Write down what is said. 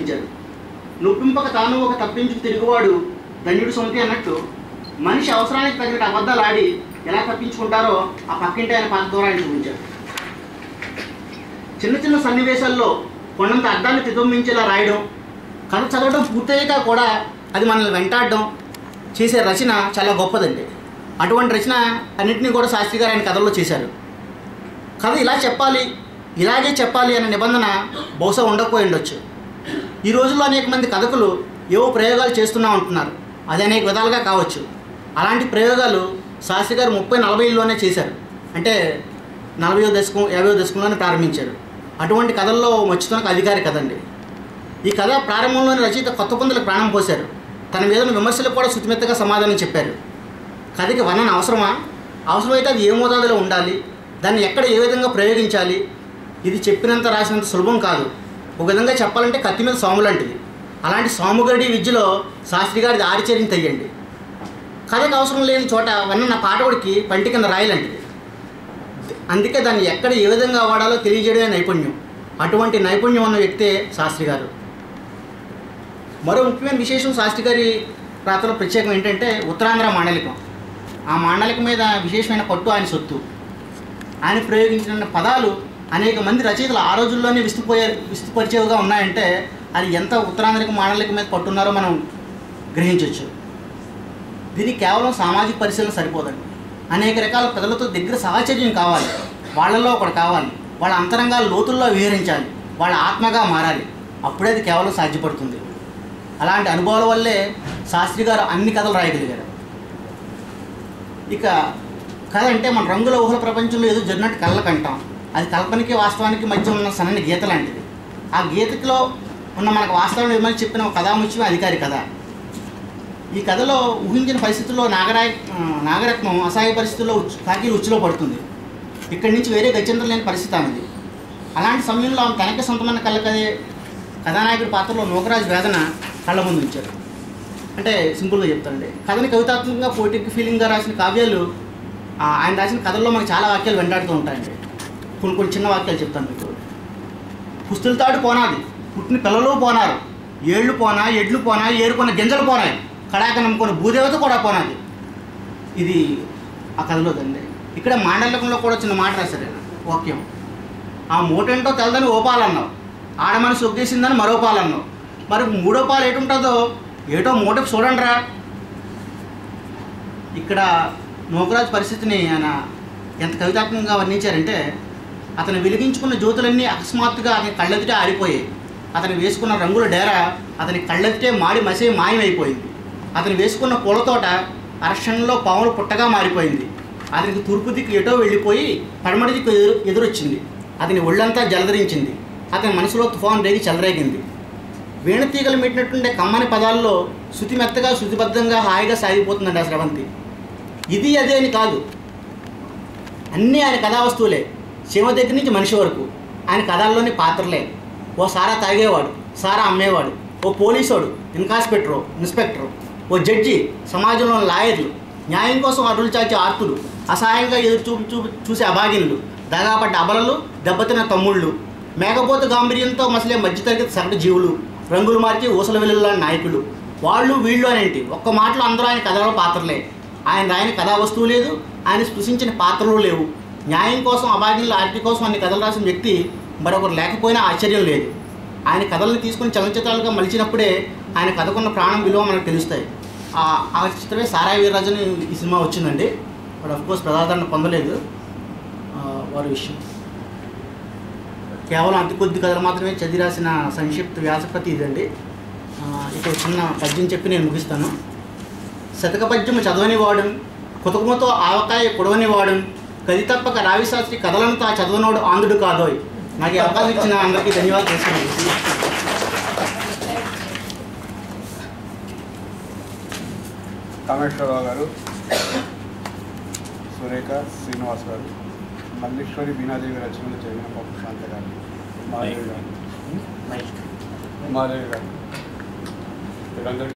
ఆలోచించారు నొప్పింపక తాను ఒక తప్పించి తిరుగువాడు ధన్యుడు సొంతి అన్నట్టు మనిషి అవసరానికి తగినట్టు అబద్ధాలు ఆడి ఎలా తప్పించుకుంటారో ఆ పక్కింటి ఆయన పాత దూరాన్ని చూపించారు చిన్న చిన్న సన్నివేశాల్లో కొండంత అర్థాన్ని ప్రతిబింబించేలా రాయడం కథ చదవడం పూర్తయ్యాక కూడా అది మనల్ని వెంటాడడం చేసే రచన చాలా గొప్పదండి అటువంటి రచన అన్నింటినీ కూడా శాస్త్రి గారు ఆయన కథల్లో చేశారు కథ ఇలా చెప్పాలి ఇలాగే చెప్పాలి అనే నిబంధన బహుశా ఉండకపోయి ఉండొచ్చు ఈ రోజుల్లో అనేక మంది కథకులు ఏవో ప్రయోగాలు చేస్తూనే ఉంటున్నారు అది అనేక విధాలుగా కావచ్చు అలాంటి ప్రయోగాలు శాస్త్రి గారు ముప్పై నలభైలోనే చేశారు అంటే నలభైవ దశకం యాభైవ దశకంలోనే ప్రారంభించారు అటువంటి కథల్లో మచ్చుతున్న అధికారి కథ అండి ఈ కథ ప్రారంభంలోని రచయిత కొత్త పొందులకు ప్రాణం పోశారు తన మీద ఉన్న విమర్శలకు కూడా శుతిమెత్తగా సమాధానం చెప్పారు కథకి వర్ణన అవసరమా అవసరమైతే అది ఏ మోతాదులో ఉండాలి దాన్ని ఎక్కడ ఏ విధంగా ప్రయోగించాలి ఇది చెప్పినంత రాసినంత సులభం కాదు ఒక విధంగా చెప్పాలంటే కత్తి మీద సాము లాంటిది అలాంటి సాముగడి విద్యలో శాస్త్రి గారిది ఆరిచర్యం తెయ్యండి కథకు అవసరం లేని చోట వర్ణన పాఠకుడికి పంటి కింద రాయలాంటిది అందుకే దాన్ని ఎక్కడ ఏ విధంగా వాడాలో తెలియజేయడమే నైపుణ్యం అటువంటి నైపుణ్యం ఉన్న వ్యక్తే శాస్త్రి గారు మరో ముఖ్యమైన విశేషం శాస్త్రి గారి రాతలో ప్రత్యేకం ఏంటంటే ఉత్తరాంధ్ర మాండలికం ఆ మాండలికం మీద విశేషమైన పట్టు ఆయన సొత్తు ఆయన ప్రయోగించిన పదాలు అనేక మంది రచయితలు ఆ రోజుల్లోనే విస్తుపోయే విస్తుపరిచేవిగా ఉన్నాయంటే అది ఎంత ఉత్తరాంధ్రక మాండలికం మీద పట్టున్నారో మనం గ్రహించవచ్చు దీనికి కేవలం సామాజిక పరిశీలన సరిపోదండి అనేక రకాల ప్రజలతో దగ్గర సాహచర్యం కావాలి వాళ్ళల్లో ఒకటి కావాలి వాళ్ళ అంతరంగాల లోతుల్లో విహరించాలి వాళ్ళ ఆత్మగా మారాలి అప్పుడే అది కేవలం సాధ్యపడుతుంది అలాంటి అనుభవాల వల్లే శాస్త్రి గారు అన్ని కథలు రాయగలిగారు ఇక కథ అంటే మన రంగుల ఊహల ప్రపంచంలో ఏదో జరిగినట్టు కళ్ళకు అంటాం అది కల్పనకి వాస్తవానికి మధ్య ఉన్న సన్నని గీత లాంటిది ఆ గీతలో ఉన్న మనకు వాస్తవం ఏమని చెప్పిన ఒక కథాముఖ్యమే అధికారి కథ ఈ కథలో ఊహించిన పరిస్థితుల్లో నాగరాయ ఆ, నాగరత్నం అసహాయ పరిస్థితుల్లో ఉచ్చు- తాకి ఉచ్చులో పడుతుంది ఇక్కడి నుంచి వేరే గత్యంతరం లేని పరిస్థితి ఆమెది అలాంటి సమయంలో ఆమె తనకి సొంతమైన కళ్ళకదే కథానాయకుడి పాత్రలో నూకరాజు వేదన కళ్ళ ముందు ఉంచారు అంటే సింపుల్గా చెప్తానండి కథని కవితాత్మకంగా పోయిటిక్ ఫీలింగ్గా రాసిన కావ్యాలు ఆ, ఆయన రాసిన కథల్లో మనకు చాలా వాక్యాలు వెంటాడుతూ ఉంటాయండి కొన్ని కొన్ని చిన్న వాక్యాలు చెప్తాను మీకు పుస్తులతాడు పోనాది పుట్టిన పిల్లలు పోనారు ఏళ్ళు పోనా ఎడ్లు పోనా ఏరుకున్న గింజలు పోనాయి కడాక నమ్ముకున్న భూదేవత కూడా పోనాది ఇది ఆ కథలోదండి ఇక్కడ మాండలికంలో కూడా చిన్న మాట రాశారు ఆయన వాక్యం ఆ మూటేంటో తెలదని ఓ పాలన్నావు ఆడమని సొగ్గేసిందని మరో పాలన్నావు మరి మూడో పాలు ఏటుంటుందో ఏటో మూటకు చూడండిరా ఇక్కడ నోకరాజు పరిస్థితిని ఆయన ఎంత కవితాత్మకంగా వర్ణించారంటే అతను వెలిగించుకున్న జ్యోతులన్నీ అకస్మాత్తుగా అతని కళ్ళెదిటే ఆరిపోయాయి అతను వేసుకున్న రంగుల డేరా అతని కళ్ళెదిటే మాడి మసే మాయమైపోయింది అతను వేసుకున్న పూలతోట అరక్షణంలో పాములు పుట్టగా మారిపోయింది అతనికి తూర్పు దిక్కు ఎటో వెళ్ళిపోయి పడమటి దిక్కు ఎదురు ఎదురొచ్చింది అతని ఒళ్ళంతా జలధరించింది అతని మనసులో తుఫాను రేగి చెలరేగింది వీణ తీగలు పెట్టినట్టుండే కమ్మని పదాల్లో శృతి మెత్తగా శృతిబద్ధంగా హాయిగా సాగిపోతుందండి ఆ స్రవంతి ఇది అదే అని కాదు అన్నీ ఆయన కథా వస్తువులే శివ దగ్గర నుంచి మనిషి వరకు ఆయన కథల్లోని పాత్రలే ఓ సారా తాగేవాడు సారా అమ్మేవాడు ఓ పోలీసోడు ఇన్కాస్పెక్టరు ఇన్స్పెక్టరు ఓ జడ్జి సమాజంలోని లాయర్లు న్యాయం కోసం అరులు చాచే ఆర్తులు అసహాయంగా ఎదురు చూపు చూపు చూసే అభాగినులు దగాపడ్డ అబలలు దెబ్బతిన్న తమ్ముళ్ళు మేకపోతు గాంభీర్యంతో మసలే మధ్యతరగతి సగటు జీవులు రంగులు మార్చి ఊసల వెల్లుల్లా నాయకులు వాళ్ళు వీళ్ళు అనేంటి ఒక్క మాటలో అందరూ ఆయన కథలో పాత్రలే ఆయన రాయని కథా వస్తువు లేదు ఆయన స్పృశించిన పాత్రలు లేవు న్యాయం కోసం అభాగ్యుల ఆర్టి కోసం అన్ని కథలు రాసిన వ్యక్తి మరొకరు లేకపోయినా ఆశ్చర్యం లేదు ఆయన కథల్ని తీసుకుని చలనచిత్రాలుగా మలిచినప్పుడే ఆయన కథకున్న ప్రాణం విలువ మనకు తెలుస్తాయి ఆ- ఆ చిత్రమే సారాయి వీర్రాజు అని ఈ సినిమా వచ్చిందండి బట్ అఫ్ కోర్స్ ప్రజాదరణ పొందలేదు ఆ, వారి విషయం కేవలం అతి కొద్ది కథలు మాత్రమే చదివి రాసిన సంక్షిప్త వ్యాసప్రతి ఇదండి ఆ, ఇక ఒక చిన్న పద్యం చెప్పి నేను ముగిస్తాను శతక పద్యము చదవని వాడు కుతుకుమతో ఆవకాయ పొడవని వాడు కది తప్పక రావిశాస్త్రి కథలను తా చదవనోడు ఆంధ్రుడు కాదోయ్ నాకు ఈ అవకాశం ఇచ్చిన అందరికీ ధన్యవాదాలు తెలుసుకున్నాను కామేశ్వరరావు గారు సురేఖ శ్రీనివాస్ గారు మల్లీశ్వరి బీనాదేవి రచనలు చదివిన పప్పు శాంత గారు మాధవి గారు మైక్ మాధవి గారు వీరందరికీ